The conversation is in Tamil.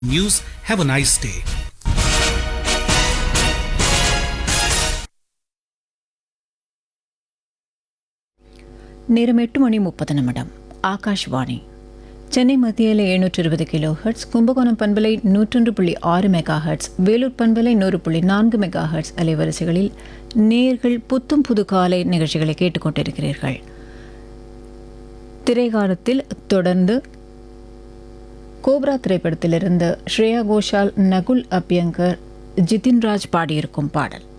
News. Have a nice day. நேரம் எட்டு மணி முப்பது நிமிடம் ஆகாஷ்வாணி சென்னை மத்தியில் எழுநூற்று இருபது கிலோ ஹெர்ட்ஸ் கும்பகோணம் பண்பலை நூற்றொன்று புள்ளி ஆறு மெகா ஹெர்ட்ஸ் வேலூர் பண்பலை நூறு புள்ளி நான்கு மெகா ஹெர்ட்ஸ் அலைவரிசைகளில் நேர்கள் புத்தும் புது காலை நிகழ்ச்சிகளை கேட்டுக்கொண்டிருக்கிறீர்கள் திரைகாலத்தில் தொடர்ந்து கோப்ரா திரைப்படத்திலிருந்து ஸ்ரேயா கோஷால் நகுல் அப்யங்கர் ஜிதின்ராஜ் பாடியிருக்கும் பாடல்